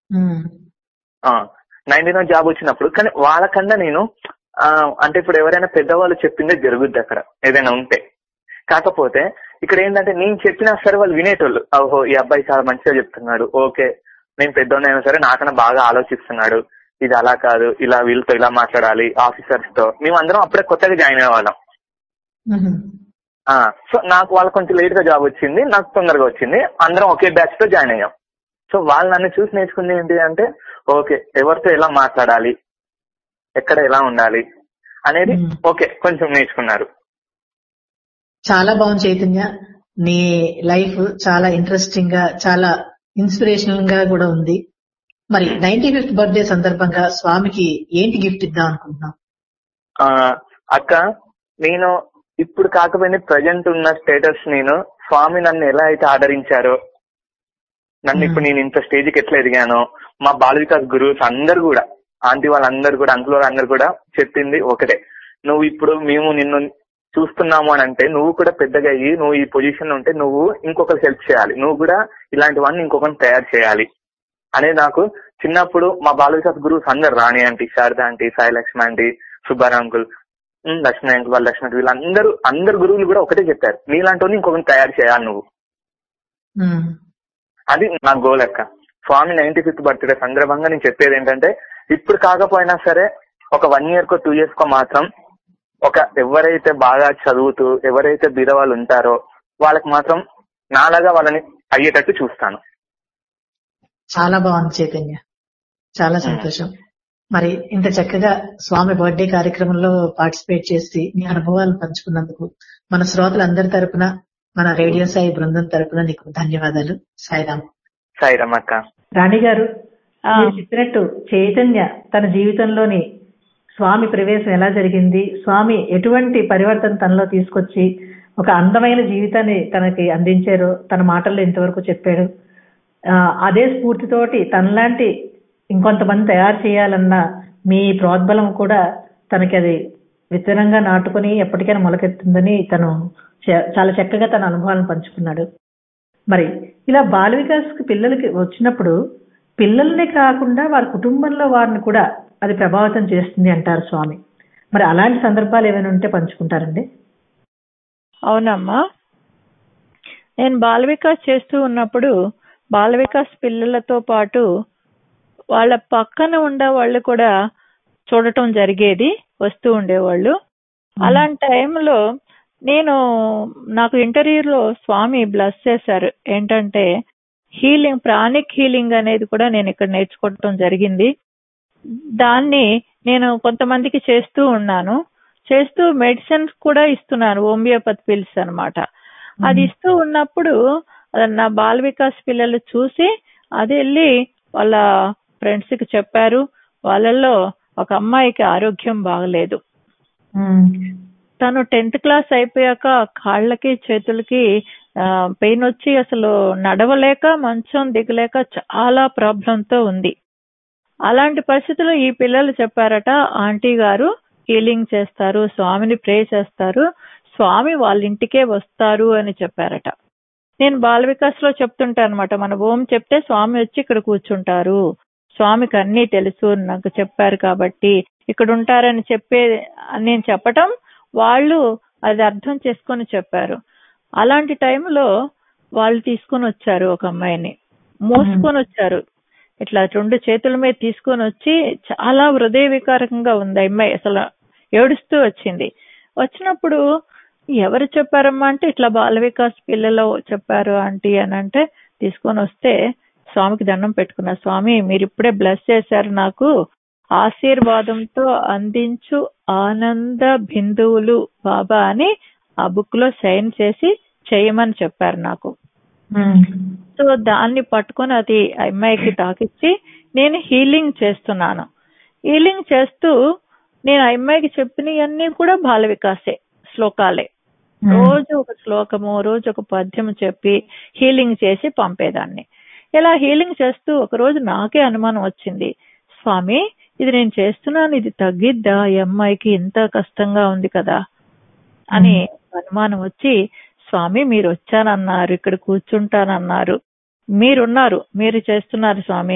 Nineteen job వచ్చినప్పుడు కానీ వాళ్ళకన్నా నేను ఆ, అంటే ఇప్పుడు ఎవరైనా పెద్దవాళ్ళు చెప్పిందే జరుగుద్ది అక్కడ ఏదైనా ఉంటే కాకపోతే ఇక్కడ ఏంటంటే నేను చెప్పినా సరే వాళ్ళు వినేటోళ్ళు ఓహో ఈ అబ్బాయి చాలా మంచిగా చెప్తున్నాడు ఓకే నేను పెద్దోడైనా సరే నాకన్నా బాగా ఆలోచిస్తున్నాడు ఇది అలా కాదు ఇలా వీళ్ళతో ఇలా మాట్లాడాలి ఆఫీసర్స్ తో మేమందరం అప్పుడే కొత్తగా జాయిన్ అయ్యే వాళ్ళం సో నాకు వాళ్ళకి కొంచెం లేట్ గా జాబ్ వచ్చింది నాకు తొందరగా వచ్చింది అందరం ఒకే బ్యాచ్ తో జాయిన్ అయ్యాం సో వాళ్ళు నన్ను చూసి నేర్చుకుంది ఏంటి అంటే ఓకే ఎవరితో ఎలా మాట్లాడాలి ఎక్కడ ఎలా ఉండాలి అనేది మ్మ్. ఓకే కొంచెం నేర్చుకున్నారు చాలా బాగుంది చైతన్య నీ లైఫ్ చాలా ఇంట్రెస్టింగ్ గా చాలా ఇన్స్పిరేషనల్ గా కూడా ఉంది మరి నైన్టీ ఫిఫ్త్ బర్త్డే సందర్భంగా స్వామికి ఏంటి గిఫ్ట్ ఇద్దాం అనుకుంటున్నాం ఆ, అక్క నేను ఇప్పుడు కాకపోయినా ప్రజెంట్ ఉన్న స్టేటస్ నేను స్వామి నన్ను ఎలా అయితే ఆదరించారో నన్ను ఇప్పుడు నేను ఇంత స్టేజ్ కి ఎట్లా ఎదిగానో మా బాల వికాస్ గురువుస్ అందరు కూడా ఆంటీ వాళ్ళందరూ కూడా అంకుల్ వాళ్ళందరూ కూడా చెప్పింది ఒకటే నువ్వు ఇప్పుడు మేము నిన్ను చూస్తున్నాము అని అంటే నువ్వు కూడా పెద్దగా అయ్యి నువ్వు ఈ పొజిషన్ ఉంటే నువ్వు ఇంకొకరికి హెల్ప్ చేయాలి నువ్వు కూడా ఇలాంటివన్నీ ఇంకొకరిని తయారు చేయాలి అనేది నాకు చిన్నప్పుడు మా బాల వికాస్ గురువుస్ అందరు Rani aunty Sharada aunty Sai Lakshmi aunty Subbarao uncle um, Lakshmi uncle వాళ్ళ లక్ష్మణ్ వీళ్ళందరూ అందరు గురువులు కూడా ఒకటే చెప్పారు నీలాంటి ఇంకొకరిని తయారు చేయాలి నువ్వు మ్మ్. అది నా గోల్ అక్క స్వామి నైన్టీ ఫిఫ్త్ బర్త్డే సందర్భంగా నేను చెప్పేది ఏంటంటే ఇప్పుడు కాకపోయినా సరే ఒక వన్ ఇయర్ కో టూ ఇయర్స్ కో మాత్రం ఒక ఎవరైతే బాగా చదువుతూ ఎవరైతే బీదవాళ్ళు ఉంటారో వాళ్ళకి మాత్రం నాలాగా వాళ్ళని అయ్యేటట్టు చూస్తాను చాలా బాగుంది చైతన్య చాలా సంతోషం మరి ఇంత చక్కగా స్వామి బర్త్డే కార్యక్రమంలో పార్టిసిపేట్ చేసి నీ అనుభవాలు పంచుకున్నందుకు మన శ్రోతలందరి తరపున మన రేడియో సాయి బృందం తరపున నీకు ధన్యవాదాలు సాయిరామ్ సాయిరామ్ అక్క రాణి గారు ఆ, మీరు చెప్పినట్టు చైతన్య తన జీవితంలోని స్వామి ప్రవేశం ఎలా జరిగింది స్వామి ఎటువంటి పరివర్తన తనలో తీసుకొచ్చి ఒక అందమైన జీవితాన్ని తనకి అందించారో తన మాటల్లో ఇంతవరకు చెప్పాడు ఆ, అదే స్ఫూర్తితోటి తనలాంటి ఇంకొంతమంది తయారు చేయాలన్న మీ ప్రోద్బలం కూడా తనకి అది విత్తనంగా నాటుకొని ఎప్పటికైనా మొలకెత్తుందని తను చ- చాలా చక్కగా తన అనుభవాలను పంచుకున్నాడు మరి ఇలా బాల వికాస్ పిల్లలకి వచ్చినప్పుడు పిల్లల్ని కాకుండా వారి కుటుంబంలో వారిని కూడా అది ప్రభావితం చేస్తుంది అంటారు స్వామి మరి అలాంటి సందర్భాలు ఏమైనా ఉంటే పంచుకుంటారండి అవునమ్మా నేను బాల వికాస్ చేస్తూ ఉన్నప్పుడు బాల వికాస్ పిల్లలతో పాటు వాళ్ళ పక్కన ఉండే వాళ్ళు కూడా చూడటం జరిగేది వస్తూ ఉండేవాళ్ళు అలాంటి టైంలో నేను నాకు ఇంటర్వ్యూలో స్వామి బ్లస్ చేశారు ఏంటంటే హీలింగ్ ప్రాణిక్ హీలింగ్ అనేది కూడా నేను ఇక్కడ నేర్చుకోవటం జరిగింది దాన్ని నేను కొంతమందికి చేస్తూ ఉన్నాను చేస్తూ మెడిసిన్స్ కూడా ఇస్తున్నాను హోమియోపతి పిల్స్ అన్నమాట అది ఇస్తూ ఉన్నప్పుడు అది నా బాల వికాస్ పిల్లలు చూసి అది వెళ్ళి వాళ్ళ ఫ్రెండ్స్ కి చెప్పారు వాళ్ళల్లో ఒక అమ్మాయికి ఆరోగ్యం బాగలేదు తను టెన్త్ క్లాస్ అయిపోయాక కాళ్ళకి చేతులకి పెయిన్ వచ్చి అసలు నడవలేక మంచం దిగలేక చాలా ప్రాబ్లం తో ఉంది అలాంటి పరిస్థితుల్లో ఈ పిల్లలు చెప్పారట ఆంటీ గారు హీలింగ్ చేస్తారు స్వామిని ప్రే చేస్తారు స్వామి వాళ్ళ ఇంటికే వస్తారు అని చెప్పారట నేను బాల వికాస్ లో చెప్తుంటాను అనమాట మన ఓం చెప్తే స్వామి వచ్చి ఇక్కడ కూర్చుంటారు స్వామికి అన్నీ తెలుసు నాకు చెప్పారు కాబట్టి ఇక్కడ ఉంటారని చెప్పే నేను చెప్పటం వాళ్ళు అది అర్థం చేసుకొని చెప్పారు అలాంటి టైంలో వాళ్ళు తీసుకొని వచ్చారు ఒక అమ్మాయిని మోసుకొని వచ్చారు ఇట్లా రెండు చేతుల మీద తీసుకొని వచ్చి చాలా హృదయ వికారకంగా ఉంది ఆ అమ్మాయి అసలు ఏడుస్తూ వచ్చింది వచ్చినప్పుడు ఎవరు చెప్పారమ్మా అంటే ఇట్లా బాల వికాస్ పిల్లలు చెప్పారు ఆంటీ అని అంటే తీసుకొని వస్తే స్వామికి దండం పెట్టుకున్నా స్వామి మీరు ఇప్పుడే బ్లెస్ చేశారు నాకు ఆశీర్వాదంతో అందించు ఆనంద బిందువులు బాబా అని ఆ బుక్ లో సైన్ చేసి చేయమని చెప్పారు నాకు సో దాన్ని పట్టుకొని అది ఆ అమ్మాయికి తాకిచ్చి నేను హీలింగ్ చేస్తున్నాను హీలింగ్ చేస్తూ నేను ఆ అమ్మాయికి చెప్పినవన్నీ కూడా బాల వికాసే శ్లోకాలే రోజు ఒక శ్లోకము రోజు ఒక పద్యము చెప్పి హీలింగ్ చేసి పంపేదాన్ని ఇలా హీలింగ్ చేస్తూ ఒక రోజు నాకే అనుమానం వచ్చింది స్వామి ఇది నేను చేస్తున్నాను ఇది తగ్గిద్దా ఈ అమ్మాయికి ఎంత కష్టంగా ఉంది కదా అని అనుమానం వచ్చి స్వామి మీరు వచ్చానన్నారు ఇక్కడ కూర్చుంటానన్నారు మీరున్నారు మీరు చేస్తున్నారు స్వామి